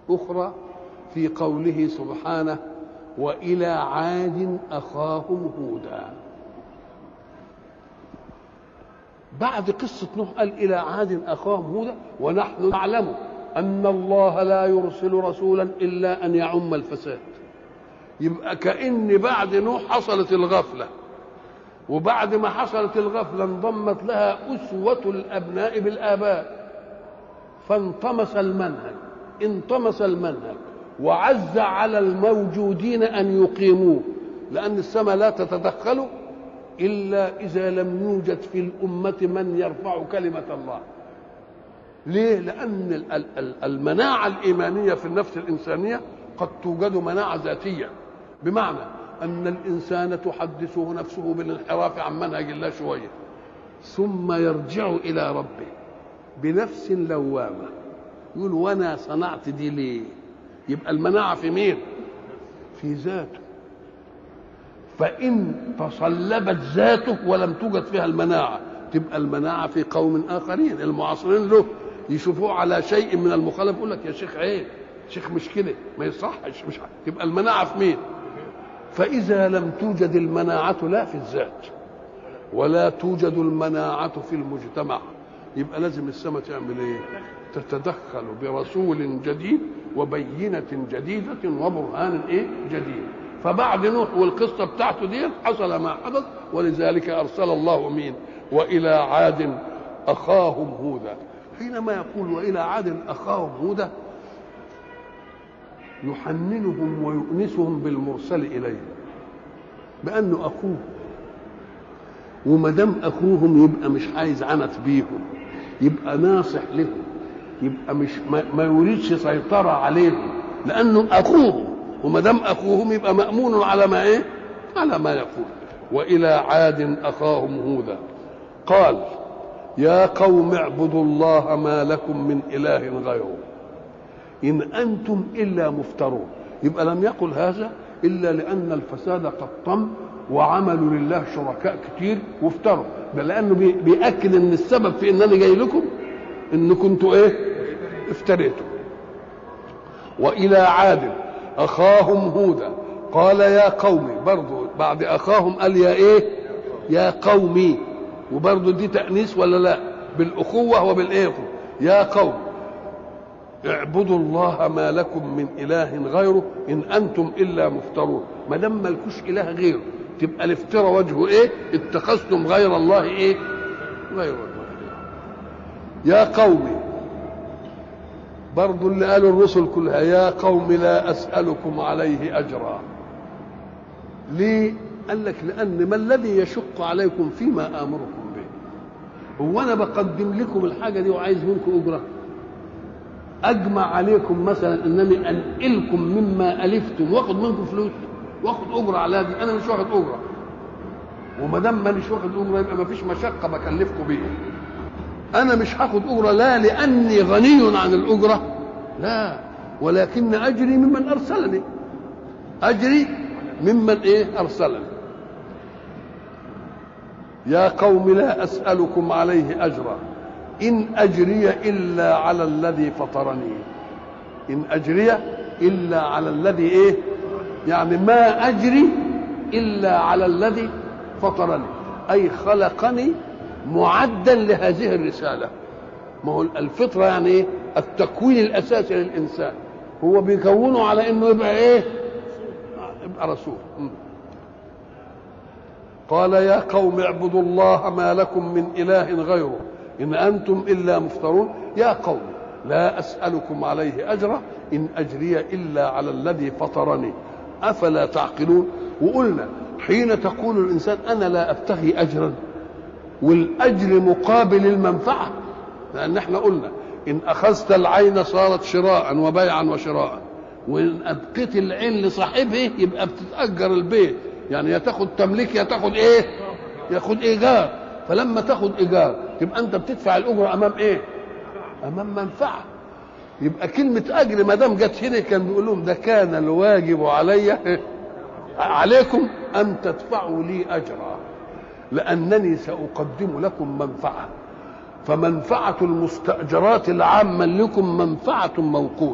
أخرى في قوله سبحانه وإلى عاد أخاهم هودا بعد قصة نوح قال إلى عاد أخاهم هودا ونحن نعلم أن الله لا يرسل رسولا إلا أن يعم الفساد يبقى كأن بعد نوح حصلت الغفلة وبعد ما حصلت الغفلة انضمت لها أسوة الأبناء بالآباء فانطمس المنهج انطمس المنهج وعز على الموجودين أن يقيموه لأن السماء لا تتدخل إلا إذا لم يوجد في الأمة من يرفع كلمة الله ليه؟ لأن المناعة الإيمانية في النفس الإنسانية قد توجد مناعة ذاتية بمعنى أن الإنسان تحدثه نفسه بالانحراف عن منهج الله شوية ثم يرجع إلى ربه بنفس لوامة يقول وأنا صنعت دي ليه يبقى المناعة في مين في ذاته فإن تصلبت ذاته ولم توجد فيها المناعة تبقى المناعة في قوم آخرين المعاصرين له يشوفوه على شيء من المخالف يقول لك يا شيخ عيب شيخ مش كده ما يصحش مش تبقى المناعة في مين فإذا لم توجد المناعة لا في الذات ولا توجد المناعة في المجتمع يبقى لازم السماء تعمل ايه تتدخل برسول جديد وبينة جديدة وبرهان ايه جديد فبعد نوح والقصة بتاعته دي حصل ما حدث ولذلك أرسل الله مين وإلى عاد أخاهم هودا حينما يقول وإلى عاد أخاهم هودا يحننهم ويؤنسهم بالمرسل إليه بأنه أخوه وما دام أخوهم يبقى مش عايز عنت بيهم يبقى ناصح لهم يبقى مش ما, ما يريدش سيطرة عليهم لأنه أخوهم وما دام أخوهم يبقى مأمون على ما إيه؟ على ما يقول وإلى عاد أخاهم هودا قال يا قوم اعبدوا الله ما لكم من إله غيره إن أنتم إلا مفترون يبقى لم يقل هذا إلا لأن الفساد قد طم وعملوا لله شركاء كتير وافتروا ده لأنه بيأكد إن السبب في إن أنا جاي لكم إن كنتوا إيه؟ افتريتوا وإلى عاد أخاهم هودا قال يا قومي برضو بعد أخاهم قال يا إيه؟ يا قومي وبرضو دي تأنيس ولا لا؟ بالأخوة وبالإيه؟ يا قوم اعبدوا الله ما لكم من اله غيره ان انتم الا مفترون ما دام مالكوش اله غيره تبقى الافتراء وجهه ايه اتخذتم غير الله ايه غير الله يا قوم برضو اللي قالوا الرسل كلها يا قوم لا اسالكم عليه اجرا ليه قال لك لان ما الذي يشق عليكم فيما امركم به هو انا بقدم لكم الحاجه دي وعايز منكم اجره اجمع عليكم مثلا انني انقلكم مما الفتم واخد منكم فلوس واخد اجره على دي انا مش واخد اجره وما دام مانيش واخد اجره يبقى ما فيش مشقه بكلفكم بيها انا مش هاخد اجره لا لاني غني عن الاجره لا ولكن اجري ممن ارسلني اجري ممن ايه ارسلني يا قوم لا اسالكم عليه اجرا إن أجري إلا على الذي فطرني إن أجري إلا على الذي إيه يعني ما أجري إلا على الذي فطرني أي خلقني معدا لهذه الرسالة ما هو الفطرة يعني إيه التكوين الأساسي للإنسان هو بيكونه على إنه يبقى إيه يبقى رسول قال يا قوم اعبدوا الله ما لكم من إله غيره إن أنتم إلا مفترون يا قوم لا أسألكم عليه أجرا إن أجري إلا على الذي فطرني أفلا تعقلون وقلنا حين تقول الإنسان أنا لا أبتغي أجرا والأجر مقابل المنفعة لأن احنا قلنا إن أخذت العين صارت شراء وبيعا وشراء وإن أبقيت العين لصاحبه يبقى بتتأجر البيت يعني يا تاخد تمليك يا تاخد إيه؟ ياخد إيجار فلما تاخد إيجار تبقى انت بتدفع الاجره امام ايه امام منفعه يبقى كلمه اجر ما دام جت هنا كان بيقول لهم ده كان الواجب علي عليكم ان تدفعوا لي اجرا لانني ساقدم لكم منفعه فمنفعه المستاجرات العامه لكم منفعه موقوته